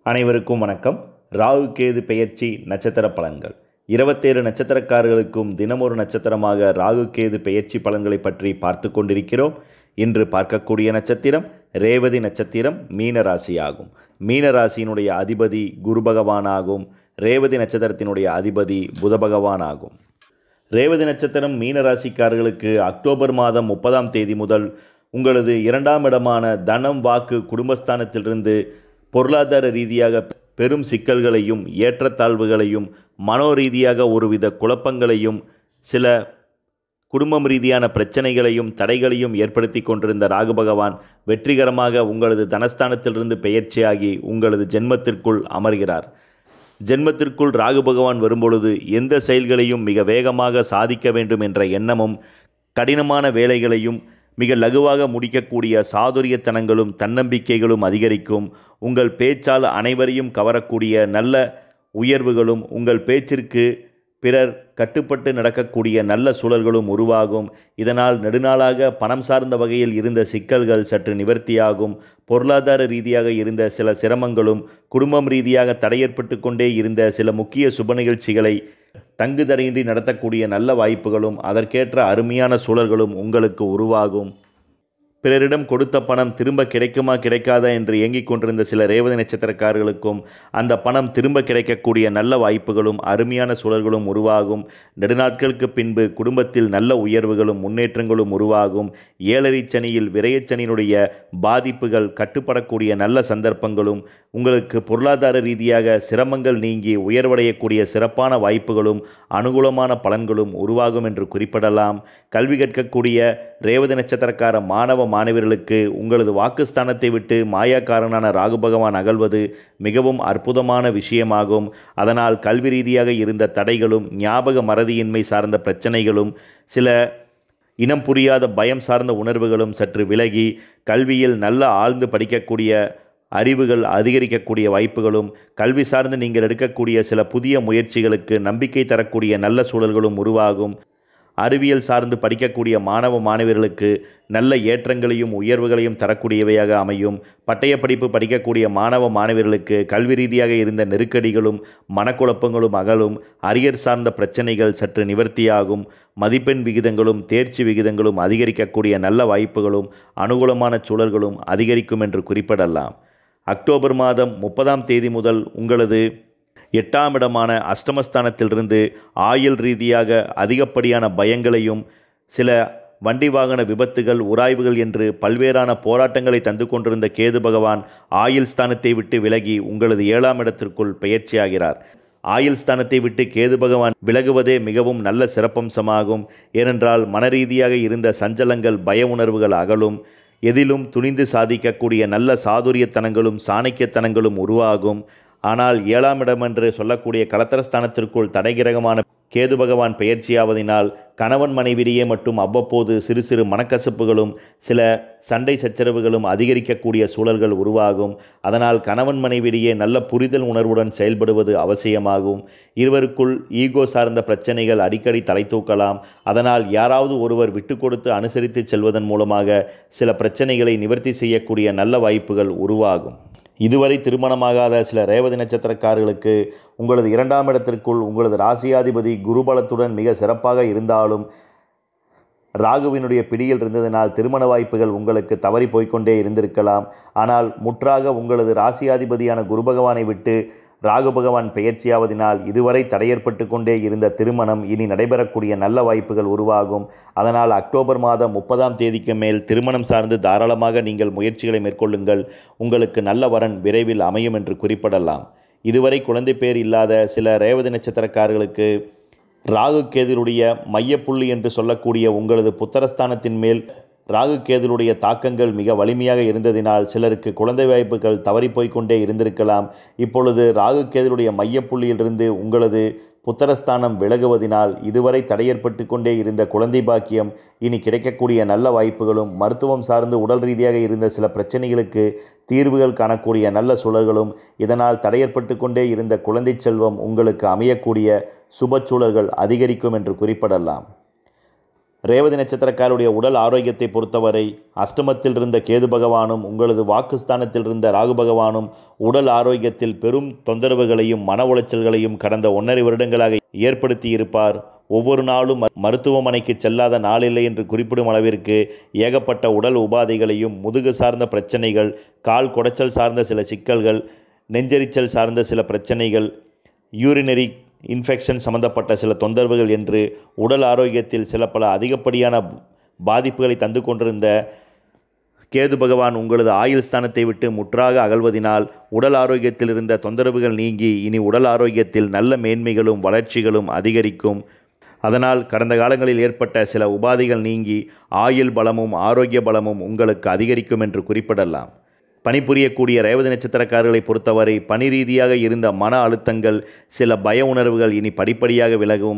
அனைவருக்கும் வணக்கம் ராகு கேது பெயர்ச்சி நட்சத்திர பலன்கள் இருபத்தேழு நட்சத்திரக்காரர்களுக்கும் தினமொரு நட்சத்திரமாக ராகு கேது பெயர்ச்சி பலன்களை பற்றி பார்த்து கொண்டிருக்கிறோம் இன்று பார்க்கக்கூடிய நட்சத்திரம் ரேவதி நட்சத்திரம் மீன ராசியாகும் மீன ராசியினுடைய அதிபதி குரு பகவானாகும் ரேவதி நட்சத்திரத்தினுடைய அதிபதி புத பகவானாகும் ரேவதி நட்சத்திரம் மீன ராசிக்காரர்களுக்கு அக்டோபர் மாதம் முப்பதாம் தேதி முதல் உங்களது இரண்டாம் இடமான தனம் வாக்கு குடும்பஸ்தானத்திலிருந்து பொருளாதார ரீதியாக பெரும் சிக்கல்களையும் ஏற்றத்தாழ்வுகளையும் மனோ ரீதியாக ஒருவித குழப்பங்களையும் சில குடும்பம் ரீதியான பிரச்சனைகளையும் தடைகளையும் ஏற்படுத்தி கொண்டிருந்த ராகு பகவான் வெற்றிகரமாக உங்களது தனஸ்தானத்திலிருந்து பெயர்ச்சியாகி உங்களது ஜென்மத்திற்குள் அமர்கிறார் ஜென்மத்திற்குள் ராகு பகவான் வரும்பொழுது எந்த செயல்களையும் மிக வேகமாக சாதிக்க வேண்டும் என்ற எண்ணமும் கடினமான வேலைகளையும் மிக லகுவாக முடிக்கக்கூடிய சாதுரியத்தனங்களும் தன்னம்பிக்கைகளும் அதிகரிக்கும் உங்கள் பேச்சால் அனைவரையும் கவரக்கூடிய நல்ல உயர்வுகளும் உங்கள் பேச்சிற்கு பிறர் கட்டுப்பட்டு நடக்கக்கூடிய நல்ல சூழல்களும் உருவாகும் இதனால் நெடுநாளாக பணம் சார்ந்த வகையில் இருந்த சிக்கல்கள் சற்று நிவர்த்தியாகும் பொருளாதார ரீதியாக இருந்த சில சிரமங்களும் குடும்பம் ரீதியாக தடையேற்பட்டு கொண்டே இருந்த சில முக்கிய சுப நிகழ்ச்சிகளை தங்குதடையின்றி நடத்தக்கூடிய நல்ல வாய்ப்புகளும் அதற்கேற்ற அருமையான சூழல்களும் உங்களுக்கு உருவாகும் பிறரிடம் கொடுத்த பணம் திரும்ப கிடைக்குமா கிடைக்காதா என்று ஏங்கிக் கொண்டிருந்த சில ரேவதி நட்சத்திரக்காரர்களுக்கும் அந்த பணம் திரும்ப கிடைக்கக்கூடிய நல்ல வாய்ப்புகளும் அருமையான சூழல்களும் உருவாகும் நெடுநாட்களுக்கு பின்பு குடும்பத்தில் நல்ல உயர்வுகளும் முன்னேற்றங்களும் உருவாகும் ஏழரை சனியில் விரயச்சனியினுடைய பாதிப்புகள் கட்டுப்படக்கூடிய நல்ல சந்தர்ப்பங்களும் உங்களுக்கு பொருளாதார ரீதியாக சிரமங்கள் நீங்கி உயர்வடையக்கூடிய சிறப்பான வாய்ப்புகளும் அனுகூலமான பலன்களும் உருவாகும் என்று குறிப்பிடலாம் கல்வி கற்கக்கூடிய ரேவதி நட்சத்திரக்கார மாணவ மாணவர்களுக்கு உங்களது வாக்குஸ்தானத்தை விட்டு மாயாக்காரனான ராகு பகவான் அகழ்வது மிகவும் அற்புதமான விஷயமாகும் அதனால் கல்வி ரீதியாக இருந்த தடைகளும் ஞாபக மறதியின்மை சார்ந்த பிரச்சனைகளும் சில இனம் புரியாத பயம் சார்ந்த உணர்வுகளும் சற்று விலகி கல்வியில் நல்ல ஆழ்ந்து படிக்கக்கூடிய அறிவுகள் அதிகரிக்கக்கூடிய வாய்ப்புகளும் கல்வி சார்ந்து நீங்கள் எடுக்கக்கூடிய சில புதிய முயற்சிகளுக்கு நம்பிக்கை தரக்கூடிய நல்ல சூழல்களும் உருவாகும் அறிவியல் சார்ந்து படிக்கக்கூடிய மாணவ மாணவர்களுக்கு நல்ல ஏற்றங்களையும் உயர்வுகளையும் தரக்கூடியவையாக அமையும் பட்டய படிப்பு படிக்கக்கூடிய மாணவ மாணவர்களுக்கு கல்வி ரீதியாக இருந்த நெருக்கடிகளும் மனக்குழப்பங்களும் அகலும் அரியர் சார்ந்த பிரச்சனைகள் சற்று நிவர்த்தியாகும் மதிப்பெண் விகிதங்களும் தேர்ச்சி விகிதங்களும் அதிகரிக்கக்கூடிய நல்ல வாய்ப்புகளும் அனுகூலமான சூழல்களும் அதிகரிக்கும் என்று குறிப்பிடலாம் அக்டோபர் மாதம் முப்பதாம் தேதி முதல் உங்களது எட்டாம் இடமான அஷ்டமஸ்தானத்திலிருந்து ஆயுள் ரீதியாக அதிகப்படியான பயங்களையும் சில வண்டி வாகன விபத்துகள் உராய்வுகள் என்று பல்வேறான போராட்டங்களை தந்து கொண்டிருந்த கேது பகவான் ஆயுள் ஸ்தானத்தை விட்டு விலகி உங்களது ஏழாம் இடத்திற்குள் பெயர்ச்சியாகிறார் ஆயுள் ஸ்தானத்தை விட்டு கேது பகவான் விலகுவதே மிகவும் நல்ல சிறப்பம்சமாகும் ஏனென்றால் மனரீதியாக இருந்த சஞ்சலங்கள் பய உணர்வுகள் அகலும் எதிலும் துணிந்து சாதிக்கக்கூடிய நல்ல சாதுரியத்தனங்களும் சாணக்கியத்தனங்களும் உருவாகும் ஆனால் ஏழாம் இடம் என்று சொல்லக்கூடிய கலத்தரஸ்தானத்திற்குள் தடைகிரகமான கேது பகவான் பெயர்ச்சியாவதினால் கணவன் மனைவிடையே மட்டும் அவ்வப்போது சிறு சிறு மனக்கசப்புகளும் சில சண்டை சச்சரவுகளும் அதிகரிக்கக்கூடிய சூழல்கள் உருவாகும் அதனால் கணவன் மனைவிடையே நல்ல புரிதல் உணர்வுடன் செயல்படுவது அவசியமாகும் இருவருக்குள் ஈகோ சார்ந்த பிரச்சனைகள் அடிக்கடி தலை தூக்கலாம் அதனால் யாராவது ஒருவர் விட்டு கொடுத்து அனுசரித்து செல்வதன் மூலமாக சில பிரச்சனைகளை நிவர்த்தி செய்யக்கூடிய நல்ல வாய்ப்புகள் உருவாகும் இதுவரை திருமணமாகாத சில ரேவதி நட்சத்திரக்காரர்களுக்கு உங்களது இரண்டாம் இடத்திற்குள் உங்களது ராசியாதிபதி குருபலத்துடன் மிக சிறப்பாக இருந்தாலும் ராகுவினுடைய பிடியில் இருந்ததினால் திருமண வாய்ப்புகள் உங்களுக்கு தவறி போய்க்கொண்டே இருந்திருக்கலாம் ஆனால் முற்றாக உங்களது ராசியாதிபதியான குரு பகவானை விட்டு ராகு பகவான் பெயர்ச்சியாவதினால் இதுவரை தடையேற்பட்டு கொண்டே இருந்த திருமணம் இனி நடைபெறக்கூடிய நல்ல வாய்ப்புகள் உருவாகும் அதனால் அக்டோபர் மாதம் முப்பதாம் தேதிக்கு மேல் திருமணம் சார்ந்து தாராளமாக நீங்கள் முயற்சிகளை மேற்கொள்ளுங்கள் உங்களுக்கு நல்ல வரன் விரைவில் அமையும் என்று குறிப்பிடலாம் இதுவரை குழந்தை பேர் இல்லாத சில ரேவதி நட்சத்திரக்காரர்களுக்கு ராகு கேதுருடைய மையப்புள்ளி என்று சொல்லக்கூடிய உங்களது புத்தரஸ்தானத்தின் மேல் ராகு கேதுருடைய தாக்கங்கள் மிக வலிமையாக இருந்ததினால் சிலருக்கு குழந்தை வாய்ப்புகள் தவறிப்போய்க் கொண்டே இருந்திருக்கலாம் இப்பொழுது ராகு கேதுருடைய மையப்புள்ளியிலிருந்து உங்களது புத்தரஸ்தானம் விலகுவதினால் இதுவரை தடையேற்பட்டு கொண்டே இருந்த குழந்தை பாக்கியம் இனி கிடைக்கக்கூடிய நல்ல வாய்ப்புகளும் மருத்துவம் சார்ந்து உடல் ரீதியாக இருந்த சில பிரச்சனைகளுக்கு தீர்வுகள் காணக்கூடிய நல்ல சூழல்களும் இதனால் தடையேற்பட்டு கொண்டே இருந்த குழந்தை செல்வம் உங்களுக்கு அமையக்கூடிய சுப சூழல்கள் அதிகரிக்கும் என்று குறிப்பிடலாம் ரேவதி நட்சத்திரக்காருடைய உடல் ஆரோக்கியத்தை பொறுத்தவரை அஷ்டமத்தில் இருந்த கேது பகவானும் உங்களது வாக்குஸ்தானத்தில் இருந்த ராகு பகவானும் உடல் ஆரோக்கியத்தில் பெரும் தொந்தரவுகளையும் மன உளைச்சல்களையும் கடந்த ஒன்றரை வருடங்களாக ஏற்படுத்தி இருப்பார் ஒவ்வொரு நாளும் ம- மருத்துவமனைக்கு செல்லாத நாளில்லை என்று குறிப்பிடும் அளவிற்கு ஏகப்பட்ட உடல் உபாதைகளையும் முதுகு சார்ந்த பிரச்சனைகள் கால் குடைச்சல் சார்ந்த சில சிக்கல்கள் நெஞ்செரிச்சல் சார்ந்த சில பிரச்சனைகள் யூரினரி இன்ஃபெக்ஷன் சம்பந்தப்பட்ட சில தொந்தரவுகள் என்று உடல் ஆரோக்கியத்தில் சில பல அதிகப்படியான பாதிப்புகளை தந்து கொண்டிருந்த கேது பகவான் உங்களது ஆயுள் ஸ்தானத்தை விட்டு முற்றாக அகழ்வதினால் உடல் ஆரோக்கியத்தில் இருந்த தொந்தரவுகள் நீங்கி இனி உடல் ஆரோக்கியத்தில் நல்ல மேன்மைகளும் வளர்ச்சிகளும் அதிகரிக்கும் அதனால் கடந்த காலங்களில் ஏற்பட்ட சில உபாதைகள் நீங்கி ஆயுள் பலமும் ஆரோக்கிய பலமும் உங்களுக்கு அதிகரிக்கும் என்று குறிப்பிடலாம் பணிபுரியக்கூடிய ரேவதி நட்சத்திரக்காரர்களை பொறுத்தவரை பணி ரீதியாக இருந்த மன அழுத்தங்கள் சில பய உணர்வுகள் இனி படிப்படியாக விலகும்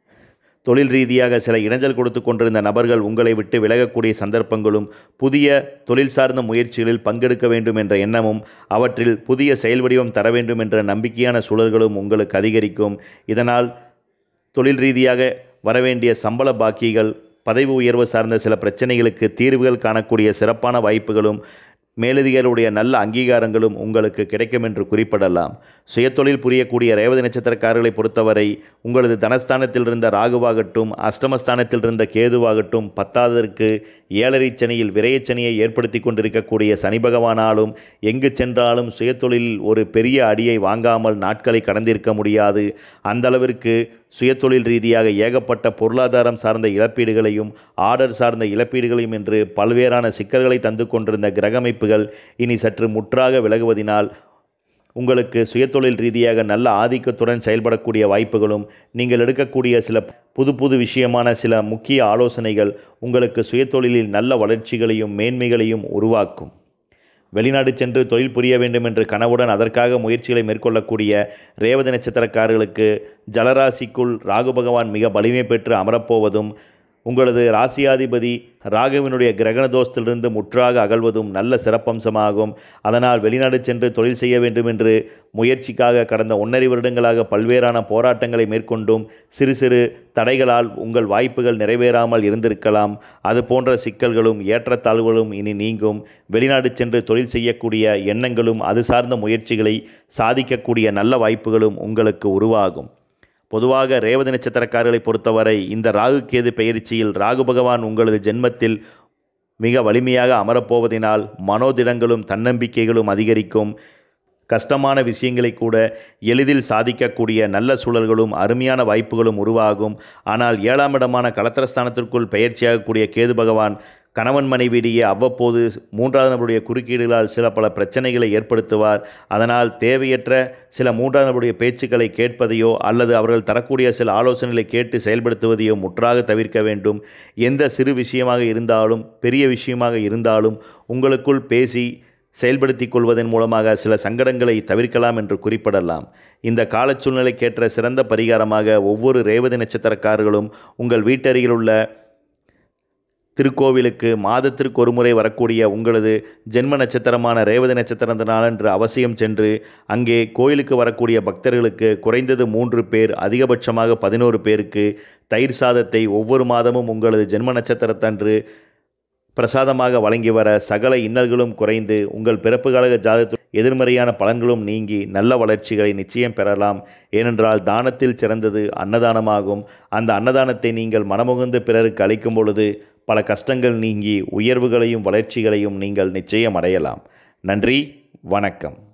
தொழில் ரீதியாக சில இடைஞ்சல் கொடுத்து கொண்டிருந்த நபர்கள் உங்களை விட்டு விலகக்கூடிய சந்தர்ப்பங்களும் புதிய தொழில் சார்ந்த முயற்சிகளில் பங்கெடுக்க வேண்டும் என்ற எண்ணமும் அவற்றில் புதிய செயல் வடிவம் தர வேண்டும் என்ற நம்பிக்கையான சூழல்களும் உங்களுக்கு அதிகரிக்கும் இதனால் தொழில் ரீதியாக வரவேண்டிய சம்பள பாக்கிகள் பதவி உயர்வு சார்ந்த சில பிரச்சனைகளுக்கு தீர்வுகள் காணக்கூடிய சிறப்பான வாய்ப்புகளும் மேலதிகாரிகளுடைய நல்ல அங்கீகாரங்களும் உங்களுக்கு கிடைக்கும் என்று குறிப்பிடலாம் சுயதொழில் புரியக்கூடிய ரேவதி நட்சத்திரக்காரர்களை பொறுத்தவரை உங்களது தனஸ்தானத்தில் இருந்த ராகுவாகட்டும் அஷ்டமஸ்தானத்தில் இருந்த கேதுவாகட்டும் பத்தாவதற்கு ஏழரை சனியில் விரயச்சனியை ஏற்படுத்தி கொண்டிருக்கக்கூடிய சனி பகவானாலும் எங்கு சென்றாலும் சுயதொழிலில் ஒரு பெரிய அடியை வாங்காமல் நாட்களை கடந்திருக்க முடியாது அந்த அளவிற்கு சுயதொழில் ரீதியாக ஏகப்பட்ட பொருளாதாரம் சார்ந்த இழப்பீடுகளையும் ஆர்டர் சார்ந்த இழப்பீடுகளையும் என்று பல்வேறான சிக்கல்களை தந்து கொண்டிருந்த கிரகமைப்புகள் இனி சற்று முற்றாக விலகுவதினால் உங்களுக்கு சுயதொழில் ரீதியாக நல்ல ஆதிக்கத்துடன் செயல்படக்கூடிய வாய்ப்புகளும் நீங்கள் எடுக்கக்கூடிய சில புது புது விஷயமான சில முக்கிய ஆலோசனைகள் உங்களுக்கு சுயதொழிலில் நல்ல வளர்ச்சிகளையும் மேன்மைகளையும் உருவாக்கும் வெளிநாடு சென்று தொழில் புரிய வேண்டும் என்று கனவுடன் அதற்காக முயற்சிகளை மேற்கொள்ளக்கூடிய ரேவதி நட்சத்திரக்காரர்களுக்கு ஜலராசிக்குள் ராகு பகவான் மிக வலிமை பெற்று அமரப்போவதும் உங்களது ராசியாதிபதி ராகுவினுடைய கிரகண தோஷத்திலிருந்து முற்றாக அகழ்வதும் நல்ல சிறப்பம்சமாகும் அதனால் வெளிநாடு சென்று தொழில் செய்ய வேண்டும் என்று முயற்சிக்காக கடந்த ஒன்றரை வருடங்களாக பல்வேறான போராட்டங்களை மேற்கொண்டும் சிறு சிறு தடைகளால் உங்கள் வாய்ப்புகள் நிறைவேறாமல் இருந்திருக்கலாம் அது போன்ற சிக்கல்களும் ஏற்றத்தாழ்வுகளும் இனி நீங்கும் வெளிநாடு சென்று தொழில் செய்யக்கூடிய எண்ணங்களும் அது சார்ந்த முயற்சிகளை சாதிக்கக்கூடிய நல்ல வாய்ப்புகளும் உங்களுக்கு உருவாகும் பொதுவாக ரேவதி நட்சத்திரக்காரர்களை பொறுத்தவரை இந்த ராகு கேது பெயர்ச்சியில் ராகு பகவான் உங்களது ஜென்மத்தில் மிக வலிமையாக அமரப்போவதினால் மனோதிடங்களும் தன்னம்பிக்கைகளும் அதிகரிக்கும் கஷ்டமான விஷயங்களை கூட எளிதில் சாதிக்கக்கூடிய நல்ல சூழல்களும் அருமையான வாய்ப்புகளும் உருவாகும் ஆனால் ஏழாம் இடமான கலத்திரஸ்தானத்திற்குள் பெயர்ச்சியாகக்கூடிய கேது பகவான் கணவன் மனைவியிடையே அவ்வப்போது மூன்றாவது நபருடைய குறுக்கீடுகளால் சில பல பிரச்சனைகளை ஏற்படுத்துவார் அதனால் தேவையற்ற சில மூன்றாவது நபருடைய பேச்சுக்களை கேட்பதையோ அல்லது அவர்கள் தரக்கூடிய சில ஆலோசனைகளை கேட்டு செயல்படுத்துவதையோ முற்றாக தவிர்க்க வேண்டும் எந்த சிறு விஷயமாக இருந்தாலும் பெரிய விஷயமாக இருந்தாலும் உங்களுக்குள் பேசி செயல்படுத்திக் கொள்வதன் மூலமாக சில சங்கடங்களை தவிர்க்கலாம் என்று குறிப்பிடலாம் இந்த கால சூழ்நிலைக்கேற்ற சிறந்த பரிகாரமாக ஒவ்வொரு ரேவதி நட்சத்திரக்காரர்களும் உங்கள் வீட்டருகில் உள்ள திருக்கோவிலுக்கு மாதத்திற்கு ஒரு முறை வரக்கூடிய உங்களது ஜென்ம நட்சத்திரமான ரேவதி நட்சத்திரந்த நாளன்று அவசியம் சென்று அங்கே கோயிலுக்கு வரக்கூடிய பக்தர்களுக்கு குறைந்தது மூன்று பேர் அதிகபட்சமாக பதினோரு பேருக்கு தயிர் சாதத்தை ஒவ்வொரு மாதமும் உங்களது ஜென்ம நட்சத்திரத்தன்று பிரசாதமாக வழங்கி வர சகல இன்னல்களும் குறைந்து உங்கள் பிறப்பு கால ஜாதகத்தில் எதிர்மறையான பலன்களும் நீங்கி நல்ல வளர்ச்சிகளை நிச்சயம் பெறலாம் ஏனென்றால் தானத்தில் சிறந்தது அன்னதானமாகும் அந்த அன்னதானத்தை நீங்கள் மனமுகுந்து பிறருக்கு அளிக்கும் பொழுது பல கஷ்டங்கள் நீங்கி உயர்வுகளையும் வளர்ச்சிகளையும் நீங்கள் நிச்சயம் அடையலாம் நன்றி வணக்கம்